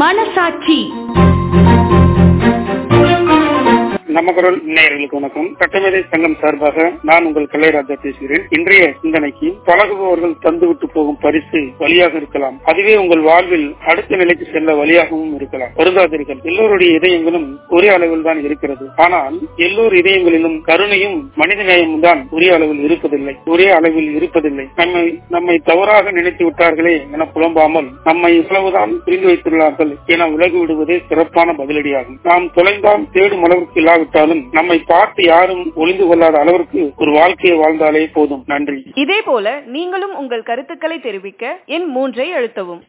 மனசாட்சி நம்ம குரல் நேயர்களுக்கு வணக்கம் சட்டமேதை சங்கம் சார்பாக நான் உங்கள் கலைராஜா பேசுகிறேன் இன்றைய சிந்தனைக்கு பழகுபவர்கள் தந்துவிட்டு போகும் பரிசு வழியாக இருக்கலாம் அதுவே உங்கள் வாழ்வில் அடுத்த நிலைக்கு செல்ல வழியாகவும் இருக்கலாம் வருந்தாதீர்கள் எல்லோருடைய இதயங்களும் ஒரே அளவில் தான் இருக்கிறது ஆனால் எல்லோர் இதயங்களிலும் கருணையும் மனித நேயமும் தான் ஒரே அளவில் இருப்பதில்லை ஒரே அளவில் இருப்பதில்லை நம்மை நம்மை தவறாக நினைத்து விட்டார்களே என புலம்பாமல் நம்மை இவ்வளவுதான் புரிந்து வைத்துள்ளார்கள் என விலகி விடுவதே சிறப்பான பதிலடியாகும் நாம் தொலைந்தால் தேடும் அளவிற்கு இல்லாவிட்டாலும் நம்மை பார்த்து யாரும் ஒளிந்து கொள்ளாத அளவிற்கு ஒரு வாழ்க்கையை வாழ்ந்தாலே போதும் நன்றி இதே போல நீங்களும் உங்கள் கருத்துக்களை தெரிவிக்க எண் மூன்றை அழுத்தவும்